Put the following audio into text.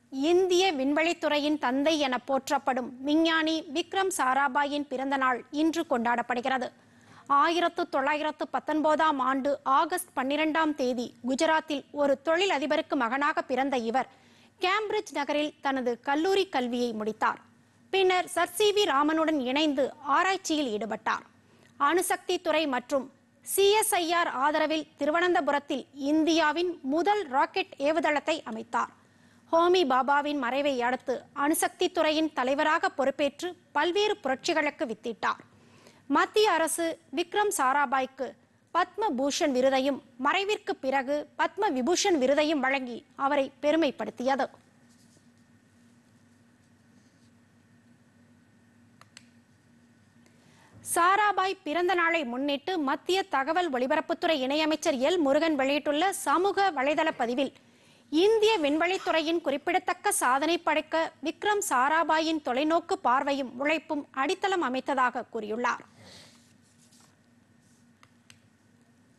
இந்திய விண்வெளித்துறையின் தந்தை என போற்றப்படும் விஞ்ஞானி விக்ரம் சாராபாயின் பிறந்த நாள் இன்று கொண்டாடப்படுகிறது ஆயிரத்து தொள்ளாயிரத்து பத்தொன்பதாம் ஆண்டு ஆகஸ்ட் பன்னிரெண்டாம் தேதி குஜராத்தில் ஒரு தொழில் அதிபருக்கு மகனாக பிறந்த இவர் கேம்பிரிட்ஜ் நகரில் தனது கல்லூரி கல்வியை முடித்தார் பின்னர் சர் சி வி ராமனுடன் இணைந்து ஆராய்ச்சியில் ஈடுபட்டார் அணுசக்தி துறை மற்றும் சிஎஸ்ஐஆர் ஆதரவில் திருவனந்தபுரத்தில் இந்தியாவின் முதல் ராக்கெட் ஏவுதளத்தை அமைத்தார் ஹோமி பாபாவின் மறைவை அடுத்து அணுசக்தி துறையின் தலைவராக பொறுப்பேற்று பல்வேறு புரட்சிகளுக்கு வித்திட்டார் மத்திய அரசு விக்ரம் சாராபாய்க்கு பத்ம பூஷன் விருதையும் மறைவிற்கு பிறகு பத்ம விபூஷன் விருதையும் வழங்கி அவரை பெருமைப்படுத்தியது சாராபாய் பிறந்த நாளை முன்னிட்டு மத்திய தகவல் ஒலிபரப்புத்துறை இணையமைச்சர் எல் முருகன் வெளியிட்டுள்ள சமூக வலைதள பதிவில் இந்திய விண்வெளித்துறையின் குறிப்பிடத்தக்க சாதனை படைக்க விக்ரம் சாராபாயின் தொலைநோக்கு பார்வையும் உழைப்பும் அடித்தளம் அமைத்ததாக கூறியுள்ளார்